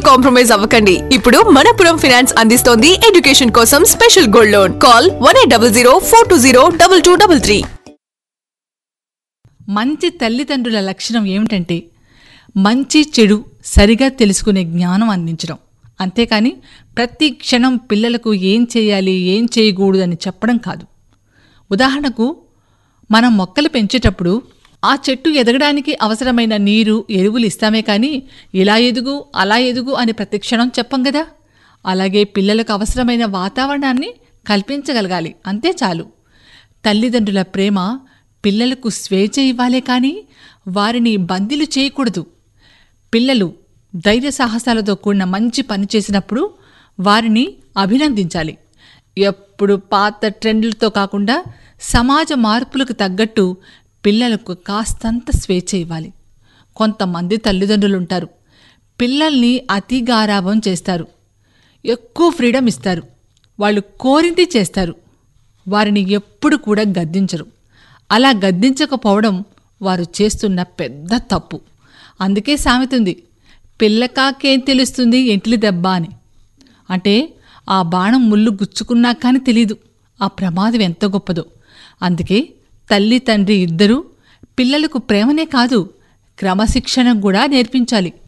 compromise అవ్వకండి ఇప్పుడు Manappuram finance అందిస్తోంది ఎడ్యుకేషన్ కోసం special gold loan call one eight double zero four two zero double two double three మంచి తల్లిదండ్రుల లక్షణం ఏమిటంటే మంచి చెడు సరిగా తెలుసుకునే జ్ఞానం అందించడం అంతేకాని ప్రతి క్షణం పిల్లలకు ఏం చేయాలి ఏం చేయకూడదు అని చెప్పడం కాదు ఉదాహరణకు మనం మొక్కలు పెంచేటప్పుడు ఆ చెట్టు ఎదగడానికి అవసరమైన నీరు ఎరువులు ఇస్తామే కానీ ఇలా ఎదుగు అలా ఎదుగు అని ప్రతి క్షణం చెప్పం కదా అలాగే పిల్లలకు అవసరమైన వాతావరణాన్ని కల్పించగలగాలి అంతే చాలు తల్లిదండ్రుల ప్రేమ పిల్లలకు స్వేచ్ఛ ఇవ్వాలే కానీ వారిని బందీలు చేయకూడదు పిల్లలు ధైర్య సాహసాలతో కూడిన మంచి పని చేసినప్పుడు వారిని అభినందించాలి ఎప్పుడు పాత ట్రెండ్లతో కాకుండా సమాజ మార్పులకు తగ్గట్టు పిల్లలకు కాస్తంత స్వేచ్ఛ ఇవ్వాలి కొంతమంది తల్లిదండ్రులు ఉంటారు పిల్లల్ని అతి గారాభం చేస్తారు ఎక్కువ ఫ్రీడమ్ ఇస్తారు వాళ్ళు కోరింది చేస్తారు వారిని ఎప్పుడు కూడా గద్దించరు అలా గద్దించకపోవడం వారు చేస్తున్న పెద్ద తప్పు అందుకే సామెతుంది పిల్లకాకేం తెలుస్తుంది ఎంటిలి దెబ్బ అని అంటే ఆ బాణం ముళ్ళు గుచ్చుకున్నా కానీ తెలీదు ఆ ప్రమాదం ఎంత గొప్పదో అందుకే తల్లి తండ్రి ఇద్దరూ పిల్లలకు ప్రేమనే కాదు క్రమశిక్షణ కూడా నేర్పించాలి